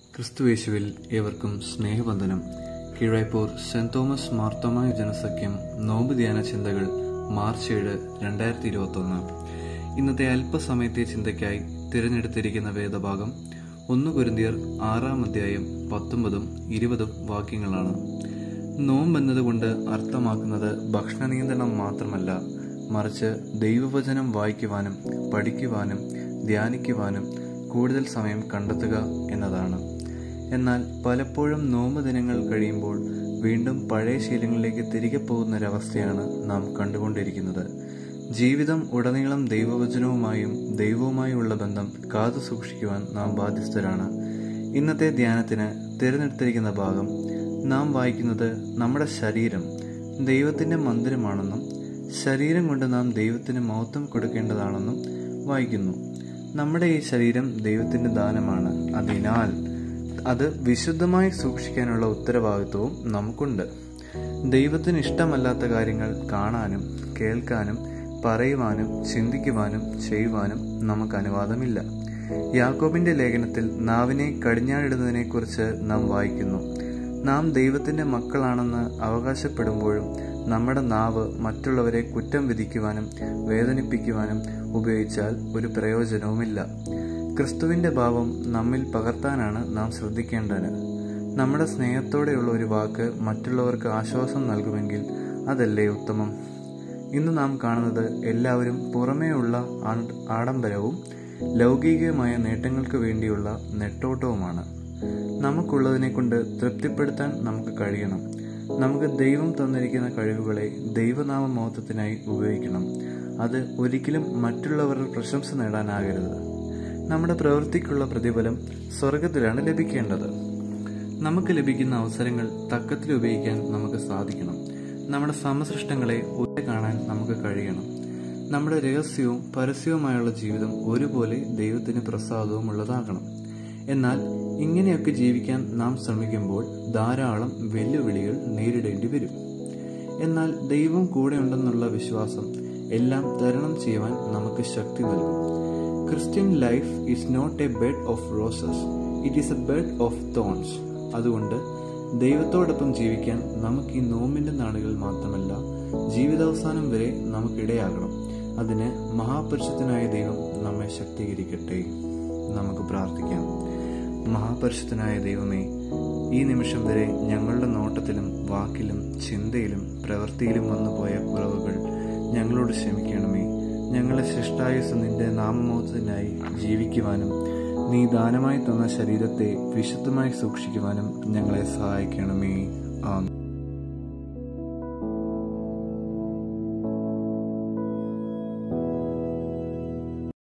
ക്രിസ്തുവേശുവിൽ ഏവർക്കും സ്നേഹവന്ദനം കീഴായ്പൂർ സെന്റ് തോമസ് മാർത്തോമായ ജനസഖ്യം നോമ്പ് ധ്യാന ചിന്തകൾ മാർച്ച് ഏഴ് രണ്ടായിരത്തി ഇരുപത്തൊന്ന് ഇന്നത്തെ അല്പസമയത്തെ ചിന്തയ്ക്കായി തിരഞ്ഞെടുത്തിരിക്കുന്ന വേദഭാഗം ഒന്ന് കുരുന്തിയർ ആറാം അധ്യായം പത്തൊമ്പതും ഇരുപതും വാക്യങ്ങളാണ് നോമ്പ് എന്നതുകൊണ്ട് അർത്ഥമാക്കുന്നത് ഭക്ഷണ നിയന്ത്രണം മാത്രമല്ല മറിച്ച് ദൈവവചനം വായിക്കുവാനും പഠിക്കുവാനും ധ്യാനിക്കുവാനും കൂടുതൽ സമയം കണ്ടെത്തുക എന്നതാണ് എന്നാൽ പലപ്പോഴും നോമ്പ് ദിനങ്ങൾ കഴിയുമ്പോൾ വീണ്ടും പഴയ ശീലങ്ങളിലേക്ക് തിരികെ പോകുന്നൊരവസ്ഥയാണ് നാം കണ്ടുകൊണ്ടിരിക്കുന്നത് ജീവിതം ഉടനീളം ദൈവവചനവുമായും ദൈവവുമായുള്ള ബന്ധം കാത്തു സൂക്ഷിക്കുവാൻ നാം ബാധ്യസ്ഥരാണ് ഇന്നത്തെ ധ്യാനത്തിന് തിരഞ്ഞെടുത്തിരിക്കുന്ന ഭാഗം നാം വായിക്കുന്നത് നമ്മുടെ ശരീരം ദൈവത്തിന്റെ മന്ദിരമാണെന്നും ശരീരം കൊണ്ട് നാം ദൈവത്തിന് മഹത്വം കൊടുക്കേണ്ടതാണെന്നും വായിക്കുന്നു നമ്മുടെ ഈ ശരീരം ദൈവത്തിന്റെ ദാനമാണ് അതിനാൽ അത് വിശുദ്ധമായി സൂക്ഷിക്കാനുള്ള ഉത്തരവാദിത്വവും നമുക്കുണ്ട് ദൈവത്തിന് ഇഷ്ടമല്ലാത്ത കാര്യങ്ങൾ കാണാനും കേൾക്കാനും പറയുവാനും ചിന്തിക്കുവാനും ചെയ്യുവാനും നമുക്ക് അനുവാദമില്ല യാക്കോബിന്റെ ലേഖനത്തിൽ നാവിനെ കടിഞ്ഞാണിടുന്നതിനെക്കുറിച്ച് നാം വായിക്കുന്നു നാം ദൈവത്തിന്റെ മക്കളാണെന്ന് അവകാശപ്പെടുമ്പോഴും നമ്മുടെ നാവ് മറ്റുള്ളവരെ കുറ്റം വിധിക്കുവാനും വേദനിപ്പിക്കുവാനും ഉപയോഗിച്ചാൽ ഒരു പ്രയോജനവുമില്ല ക്രിസ്തുവിന്റെ ഭാവം നമ്മിൽ പകർത്താനാണ് നാം ശ്രദ്ധിക്കേണ്ടത് നമ്മുടെ സ്നേഹത്തോടെയുള്ള ഒരു വാക്ക് മറ്റുള്ളവർക്ക് ആശ്വാസം നൽകുമെങ്കിൽ അതല്ലേ ഉത്തമം ഇന്ന് നാം കാണുന്നത് എല്ലാവരും പുറമേയുള്ള ആഡംബരവും ലൗകികമായ നേട്ടങ്ങൾക്ക് വേണ്ടിയുള്ള നെട്ടോട്ടവുമാണ് നമുക്കുള്ളതിനെ കൊണ്ട് തൃപ്തിപ്പെടുത്താൻ നമുക്ക് കഴിയണം നമുക്ക് ദൈവം തന്നിരിക്കുന്ന കഴിവുകളെ ദൈവനാമ മഹത്വത്തിനായി ഉപയോഗിക്കണം അത് ഒരിക്കലും മറ്റുള്ളവരുടെ പ്രശംസ നേടാനാകരുത് നമ്മുടെ പ്രവൃത്തിക്കുള്ള പ്രതിഫലം സ്വർഗത്തിലാണ് ലഭിക്കേണ്ടത് നമുക്ക് ലഭിക്കുന്ന അവസരങ്ങൾ തക്കത്തിൽ ഉപയോഗിക്കാൻ നമുക്ക് സാധിക്കണം നമ്മുടെ സമസൃഷ്ടങ്ങളെ ഒരേ കാണാൻ നമുക്ക് കഴിയണം നമ്മുടെ രഹസ്യവും പരസ്യവുമായുള്ള ജീവിതം ഒരുപോലെ ദൈവത്തിന് പ്രസാദവും ഉള്ളതാകണം എന്നാൽ ഇങ്ങനെയൊക്കെ ജീവിക്കാൻ നാം ശ്രമിക്കുമ്പോൾ ധാരാളം വെല്ലുവിളികൾ നേരിടേണ്ടി വരും എന്നാൽ ദൈവം കൂടെ ഉണ്ടെന്നുള്ള വിശ്വാസം എല്ലാം തരണം ചെയ്യുവാൻ നമുക്ക് ശക്തി നൽകും Christian life is not a bed of roses it is a bed of thorns അതുകൊണ്ട് ദൈവത്തോടൊപ്പം ജീവിക്കാൻ നമുക്ക് ഈ നോമ്പിന്റെ നാളുകൾ മാത്രമല്ല ജീവിതാവസാനം വരെ നമുക്കിടയാകണം അതിന് മഹാപരിശുദ്ധനായ ദൈവം നമ്മെ ശക്തീകരിക്കട്ടെ നമുക്ക് പ്രാർത്ഥിക്കാം മഹാപരിശുദ്ധനായ ദൈവമേ ഈ നിമിഷം വരെ ഞങ്ങളുടെ നോട്ടത്തിലും വാക്കിലും ചിന്തയിലും പ്രവൃത്തിയിലും വന്നുപോയ കുറവുകൾ ഞങ്ങളോട് ക്ഷമിക്കണമേ ഞങ്ങളെ ശിഷ്ടായുസ് നിന്റെ നാമമോഹത്തിനായി ജീവിക്കുവാനും നീ ദാനമായി തന്ന ശരീരത്തെ വിശുദ്ധമായി സൂക്ഷിക്കുവാനും ഞങ്ങളെ സഹായിക്കണമേ ആമേൻ